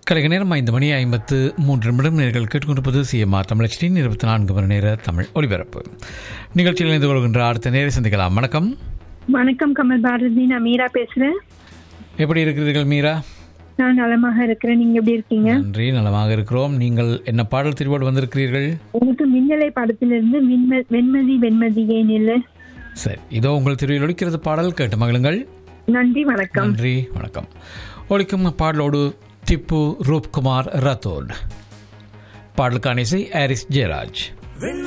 கலைக நேரம் ஐந்து மணி ஐம்பத்து மூன்று நிமிடம் நேர்கள் கேட்டுக்கொண்டிருப்பது சிஎம்ஆர் தமிழச்சின் இருபத்தி நான்கு மணி நேர தமிழ் ஒலிபரப்பு நிகழ்ச்சியில் இணைந்து கொள்கின்ற அடுத்த நேரை சந்திக்கலாம் வணக்கம் வணக்கம் கமல் பாரதி நான் மீரா பேசுறேன் எப்படி இருக்கிறீர்கள் மீரா நான் நலமாக இருக்கிறேன் நீங்க எப்படி இருக்கீங்க நன்றி நலமாக இருக்கிறோம் நீங்கள் என்ன பாடல் திருவோடு வந்திருக்கிறீர்கள் எனக்கு மின்னலை படத்திலிருந்து விண்ம வெண்மதி வெண்மதியே நில்லு சரி இதோ உங்கள் திருவில் ஒலிக்கிறது பாடல் கேட்டு மகிழுங்கள் நன்றி வணக்கம் நன்றி வணக்கம் ஒலிக்கும் பாடலோடு திப்பு ரூப்குமார் ரத்தோட் பாடலுக்கான இசை ஆரிஸ் ஜெயராஜ்